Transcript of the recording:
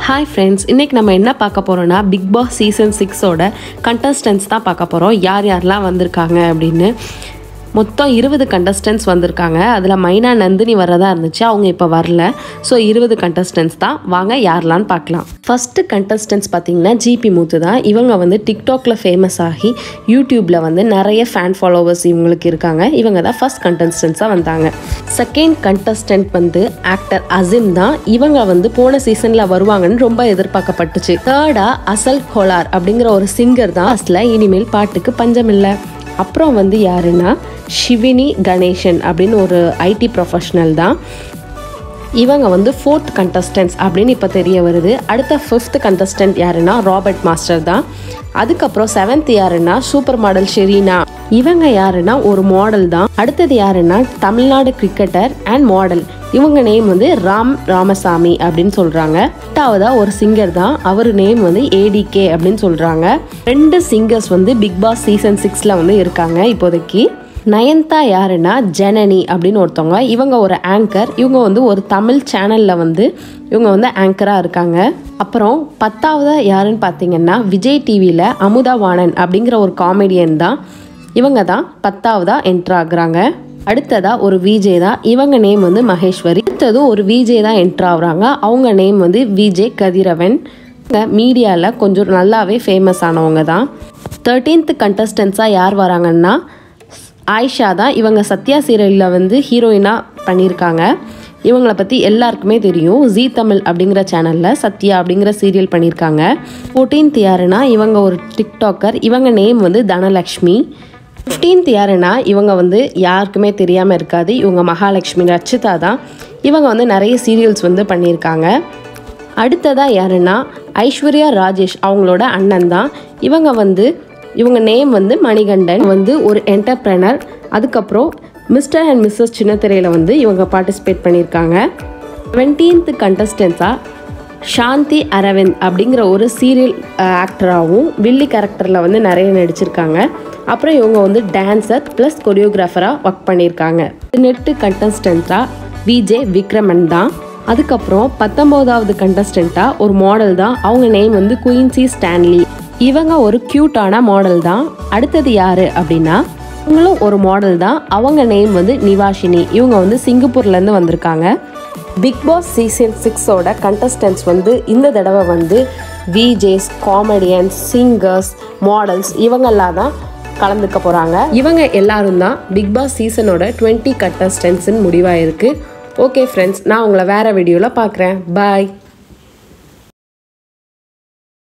hi friends இன்றைக்கி நம்ம என்ன பார்க்க போகிறோன்னா பிக் பாஸ் சீசன் சிக்ஸோட கண்டஸ்டன்ஸ் தான் பார்க்க போகிறோம் யார் யாரெல்லாம் வந்திருக்காங்க அப்படின்னு மொத்தம் இருபது கண்டஸ்டன்ஸ் வந்திருக்காங்க அதில் மைனா நந்தினி வரதா இருந்துச்சு அவங்க இப்போ வரல ஸோ இருபது கண்டஸ்டன்ஸ் தான் வாங்க யாரெல்லாம் பார்க்கலாம் ஃபஸ்ட்டு கண்டஸ்டன்ஸ் பார்த்தீங்கன்னா ஜிபி மூத்து தான் இவங்க வந்து டிக்டாக்ல ஃபேமஸ் ஆகி யூடியூப்பில் வந்து நிறைய ஃபேன் ஃபாலோவர்ஸ் இவங்களுக்கு இருக்காங்க இவங்க தான் ஃபஸ்ட் கண்டஸ்டன்ஸாக வந்தாங்க செகண்ட் கண்டஸ்டன்ட் வந்து ஆக்டர் அசிம் தான் இவங்க வந்து போன சீசனில் வருவாங்கன்னு ரொம்ப எதிர்பார்க்கப்பட்டுச்சு தேர்டா அசல் கோலார் அப்படிங்கிற ஒரு சிங்கர் தான் ஃபஸ்ட்டில் இனிமேல் பாட்டுக்கு பஞ்சம் இல்லை அப்புறம் வந்து யாருன்னா ஷிவினி கணேசன் அப்படின்னு ஒரு ஐடி ப்ரொஃபஷனல் தான் இவங்க வந்து ஃபோர்த் கண்டஸ்டன்ஸ் அப்படின்னு இப்போ தெரிய வருது அடுத்த ஃபிஃப்த் கண்டஸ்டன்ட் யாருன்னா ராபர்ட் மாஸ்டர் தான் அதுக்கப்புறம் செவன்த் யாருன்னா சூப்பர் மாடல் ஷெரீனா இவங்க யாருன்னா ஒரு மாடல் தான் அடுத்தது யாருன்னா தமிழ்நாடு கிரிக்கெட்டர் அண்ட் மாடல் இவங்க நேம் வந்து ராம் ராமசாமி அப்படின்னு சொல்கிறாங்க எட்டாவதா ஒரு சிங்கர் தான் அவர் நேம் வந்து ஏடிகே அப்படின்னு சொல்கிறாங்க ரெண்டு சிங்கர்ஸ் வந்து பிக் பாஸ் சீசன் சிக்ஸில் வந்து இருக்காங்க இப்போதைக்கு நயன்தா யாருன்னா ஜனனி அப்படின்னு ஒருத்தவங்க இவங்க ஒரு ஆங்கர் இவங்க வந்து ஒரு தமிழ் சேனலில் வந்து இவங்க வந்து ஆங்கராக இருக்காங்க அப்புறம் பத்தாவது யாருன்னு பார்த்தீங்கன்னா விஜய் டிவியில் அமுதா வாணன் அப்படிங்கிற ஒரு காமெடியன் தான் இவங்க தான் பத்தாவதா என்ட்ரு ஆகுறாங்க அடுத்ததா ஒரு விஜே தான் இவங்க நேம் வந்து மகேஸ்வரி அடுத்தது ஒரு விஜே தான் என்ட்ரு ஆகுறாங்க அவங்க நேம் வந்து விஜே கதிரவன் மீடியாவில் கொஞ்சம் நல்லாவே ஃபேமஸ் ஆனவங்க தான் தேர்ட்டீன்த் கண்டஸ்டன்ஸாக யார் வராங்கன்னா ஆயிஷா தான் இவங்க சத்யா சீரியலில் வந்து ஹீரோயினாக பண்ணியிருக்காங்க இவங்களை பற்றி எல்லாருக்குமே தெரியும் ஜீ தமிழ் அப்படிங்கிற சேனலில் சத்யா அப்படிங்கிற சீரியல் பண்ணியிருக்காங்க ஃபோர்டீன்த் யாருன்னா இவங்க ஒரு டிக்டாக்கர் இவங்க நேம் வந்து தனலக்ஷ்மி ஃபிஃப்டீன்த் யாருன்னா இவங்க வந்து யாருக்குமே தெரியாமல் இருக்காது இவங்க மகாலட்சுமி ரச்சிதா தான் இவங்க வந்து நிறைய சீரியல்ஸ் வந்து பண்ணியிருக்காங்க அடுத்ததாக யாருன்னா ஐஸ்வர்யா ராஜேஷ் அவங்களோட அண்ணன் தான் இவங்க வந்து இவங்க நேம் வந்து மணிகண்டன் வந்து ஒரு என்டர்பிரனர் அதுக்கப்புறம் மிஸ்டர் அண்ட் மிஸ்ஸஸ் சின்னத்திரையில் வந்து இவங்க பார்ட்டிசிபேட் பண்ணியிருக்காங்க டுவெண்ட்டீன்த் கண்டஸ்டன்ஸாக சாந்தி அரவிந்த் அப்படிங்கிற ஒரு சீரியல் ஆக்டராகவும் வில்லி கேரக்டரில் வந்து நிறைய நடிச்சிருக்காங்க அப்புறம் இவங்க வந்து டான்சர் ப்ளஸ் கொரியோகிராஃபராக ஒர்க் பண்ணியிருக்காங்க பதினெட்டு கண்டஸ்டன்ஸாக விஜே விக்ரமன் தான் அதுக்கப்புறம் பத்தொம்போதாவது கண்டஸ்டண்ட்டாக ஒரு மாடல் தான் அவங்க நேம் வந்து குயின்சி ஸ்டான்லி இவங்க ஒரு க்யூட்டான மாடல் தான் அடுத்தது யாரு அப்படின்னா இவங்களும் ஒரு மாடல் தான் அவங்க நேம் வந்து நிவாஷினி இவங்க வந்து சிங்கப்பூர்லேருந்து வந்திருக்காங்க பிக் பாஸ் சீசன் சிக்ஸோட கண்டஸ்டன்ஸ் வந்து இந்த தடவை வந்து விஜேஸ் காமெடியன்ஸ் சிங்கர்ஸ் மாடல்ஸ் இவங்கெல்லாம் தான் கலந்துக்க போகிறாங்க இவங்க எல்லாரும் தான் பிக் பாஸ் சீசனோட டுவெண்ட்டி கண்டஸ்டன்ஸ்னு முடிவாயிருக்கு ஓகே ஃப்ரெண்ட்ஸ் நான் உங்களை வேறு வீடியோவில் பார்க்குறேன் பாய்